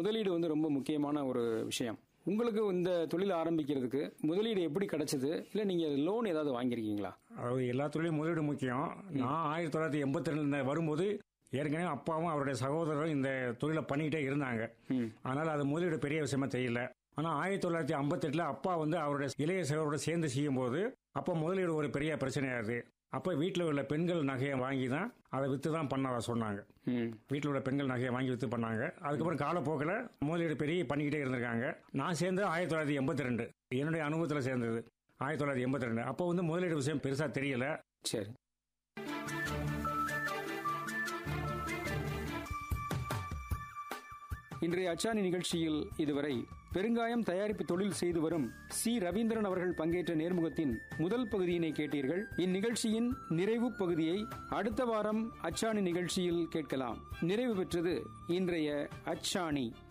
முதலீடு வந்து ரொம்ப முக்கியமான ஒரு விஷயம் உங்களுக்கு இந்த தொழில் ஆரம்பிக்கிறதுக்கு முதலீடு எப்படி கிடைச்சது இல்லை நீங்க லோன் ஏதாவது வாங்கியிருக்கீங்களா அதாவது எல்லா தொழிலும் முதலீடு முக்கியம் நான் ஆயிரத்தி தொள்ளாயிரத்தி எண்பத்தி ரெண்டுல வரும்போது ஏற்கனவே அப்பாவும் அவருடைய சகோதரரும் இந்த தொழிலை பண்ணிக்கிட்டே இருந்தாங்க ம். அதனால அது முதலீடு பெரிய விஷயமா தெரியல ஆனா ஆயிரத்தி தொள்ளாயிரத்தி ஐம்பத்தெட்டுல அப்பா வந்து அவருடைய இளைய சகோதரோட சேர்ந்து செய்யும் போது அப்போ முதலீடு ஒரு பெரிய பிரச்சனையாகுது அப்போ வீட்டில் உள்ள பெண்கள் நகையை வாங்கி தான் அதை விற்று தான் பண்ண சொன்னாங்க ம் வீட்டில் உள்ள பெண்கள் நகையை வாங்கி விற்று பண்ணாங்க அதுக்கப்புறம் காலப்போக்கில் முதலீடு பெரிய பண்ணிக்கிட்டே இருந்திருக்காங்க நான் சேர்ந்து ஆயிரத்தி தொள்ளாயிரத்தி எண்பத்தி ரெண்டு என்னுடைய அனுபவத்தில் சேர்ந்தது ஆயிரத்தி தொள்ளாயிரத்தி எண்பத்தி ரெண்டு அப்போ வந்து முதலீடு விஷயம் பெருசாக தெரியல சரி இன்றைய அச்சாணி நிகழ்ச்சியில் இதுவரை பெருங்காயம் தயாரிப்பு தொழில் செய்து வரும் சி ரவீந்திரன் அவர்கள் பங்கேற்ற நேர்முகத்தின் முதல் பகுதியினை கேட்டீர்கள் இந்நிகழ்ச்சியின் நிறைவு பகுதியை அடுத்த வாரம் அச்சாணி நிகழ்ச்சியில் கேட்கலாம் நிறைவு பெற்றது இன்றைய அச்சாணி